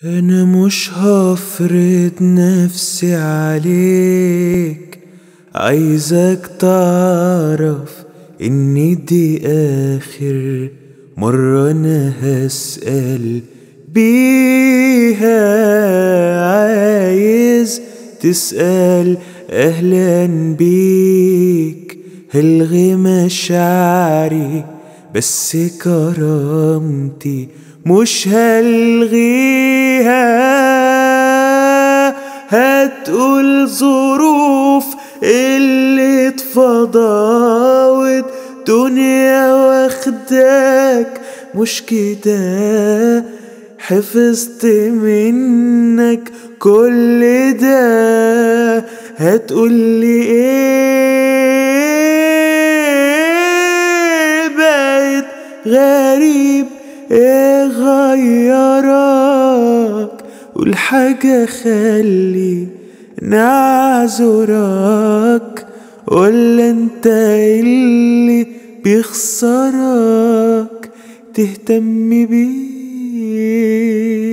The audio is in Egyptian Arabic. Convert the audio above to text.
أنا مش هفرض نفسي عليك عايزك تعرف إن دي آخر مرة أنا هسأل بيها عايز تسأل أهلا بيك هلغي مشاعري بس كرامتي مش هلغيها هتقول ظروف اللي اتفضاوت دنيا واخداك مش كده حفظت منك كل ده هتقولي ايه بقيت غريب ايه غيرك والحاجة خلي نعذرك ولا انت اللي بيخسرك تهتم بيه